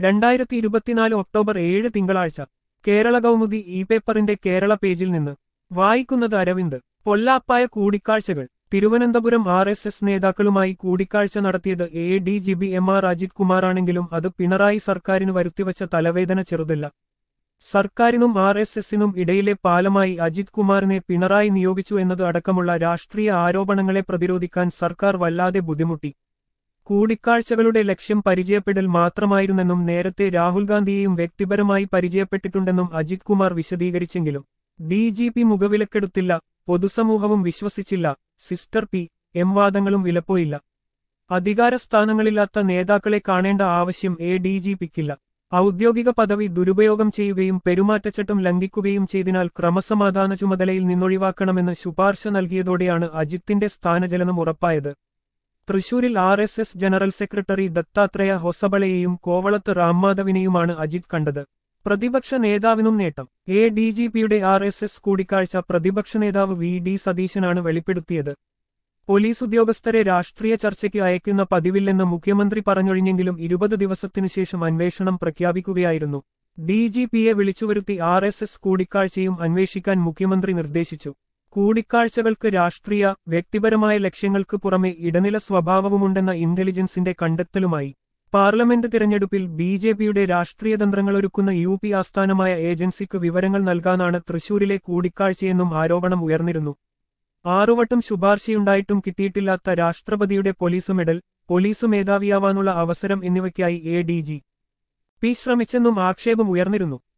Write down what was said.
രണ്ടായിരത്തി ഇരുപത്തിനാല് ഒക്ടോബർ ഏഴ് തിങ്കളാഴ്ച കേരള കൗമുദി ഇ പേപ്പറിന്റെ കേരള പേജിൽ നിന്ന് വായിക്കുന്നത് അരവിന്ദ് പൊല്ലാപ്പായ കൂടിക്കാഴ്ചകൾ തിരുവനന്തപുരം ആർ എസ് എസ് നേതാക്കളുമായി കൂടിക്കാഴ്ച നടത്തിയത് A D G B M R Ajith കുമാറാണെങ്കിലും അത് പിണറായി സർക്കാരിന് വരുത്തിവച്ച തലവേദന ചെറുതല്ല സർക്കാരിനും ആർ എസ് എസിനും ഇടയിലെ പാലമായി അജിത് കുമാറിനെ പിണറായി നിയോഗിച്ചു എന്നത് അടക്കമുള്ള രാഷ്ട്രീയ ആരോപണങ്ങളെ പ്രതിരോധിക്കാൻ സർക്കാർ വല്ലാതെ ബുദ്ധിമുട്ടി കൂടിക്കാഴ്ചകളുടെ ലക്ഷ്യം പരിചയപ്പെടൽ മാത്രമായിരുന്നെന്നും നേരത്തെ രാഹുൽ ഗാന്ധിയെയും വ്യക്തിപരമായി പരിചയപ്പെട്ടിട്ടുണ്ടെന്നും അജിത് കുമാർ വിശദീകരിച്ചെങ്കിലും ഡി ജി പി മുഖവിലക്കെടുത്തില്ല പൊതുസമൂഹവും വിശ്വസിച്ചില്ല സിസ്റ്റർ പി എം വാദങ്ങളും വിലപ്പോയില്ല അധികാര സ്ഥാനങ്ങളില്ലാത്ത നേതാക്കളെ കാണേണ്ട ആവശ്യം എ ഡി ജി പിക്കില്ല ഔദ്യോഗിക പദവി ദുരുപയോഗം ചെയ്യുകയും പെരുമാറ്റച്ചട്ടം ലംഘിക്കുകയും ചെയ്തതിനാൽ ക്രമസമാധാന ചുമതലയിൽ നിന്നൊഴിവാക്കണമെന്ന് ശുപാർശ നൽകിയതോടെയാണ് അജിത്തിന്റെ സ്ഥാനചലനം ഉറപ്പായത് തൃശൂരിൽ R S S general secretary Dattatreya ഹൊസബളയെയും കോവളത്ത് റാംമാധവിനെയുമാണ് അജിത് കണ്ടത് പ്രതിപക്ഷ നേതാവിനും നേട്ടം എ ഡി ജി പിയുടെ ആർ എസ് എസ് കൂടിക്കാഴ്ച പ്രതിപക്ഷ നേതാവ് വി ഡി സതീശനാണ് വെളിപ്പെടുത്തിയത് പോലീസ് ഉദ്യോഗസ്ഥരെ രാഷ്ട്രീയ ചർച്ചയ്ക്ക് അയക്കുന്ന പതിവില്ലെന്ന് മുഖ്യമന്ത്രി പറഞ്ഞൊഴിഞ്ഞെങ്കിലും ഇരുപത് ദിവസത്തിനു ശേഷം അന്വേഷണം പ്രഖ്യാപിക്കുകയായിരുന്നു ഡി ജി പിയെ വിളിച്ചുവരുത്തി ആർ എസ് എസ് കൂടിക്കാഴ്ചയും അന്വേഷിക്കാൻ മുഖ്യമന്ത്രി നിർദ്ദേശിച്ചു കൂടിക്കാഴ്ചകൾക്ക് രാഷ്ട്രീയ വ്യക്തിപരമായ ലക്ഷ്യങ്ങൾക്ക് പുറമെ ഇടനില സ്വഭാവവുമുണ്ടെന്ന ഇന്റലിജൻസിന്റെ കണ്ടെത്തലുമായി പാർലമെന്റ് തിരഞ്ഞെടുപ്പിൽ ബി ജെ പിയുടെ രാഷ്ട്രീയ തന്ത്രങ്ങളൊരുക്കുന്ന യു പി ആസ്ഥാനമായ ഏജൻസിക്ക് വിവരങ്ങൾ നൽകാനാണ് തൃശൂരിലെ കൂടിക്കാഴ്ചയെന്നും ആരോപണം ഉയർന്നിരുന്നു ആറുവട്ടം ശുപാർശയുണ്ടായിട്ടും കിട്ടിയിട്ടില്ലാത്ത രാഷ്ട്രപതിയുടെ പോലീസ് മെഡൽ പോലീസ് മേധാവിയാവാനുള്ള അവസരം എന്നിവയ്ക്കായി എ ഡി ജി പി ശ്രമിച്ചെന്നും ആക്ഷേപം ഉയർന്നിരുന്നു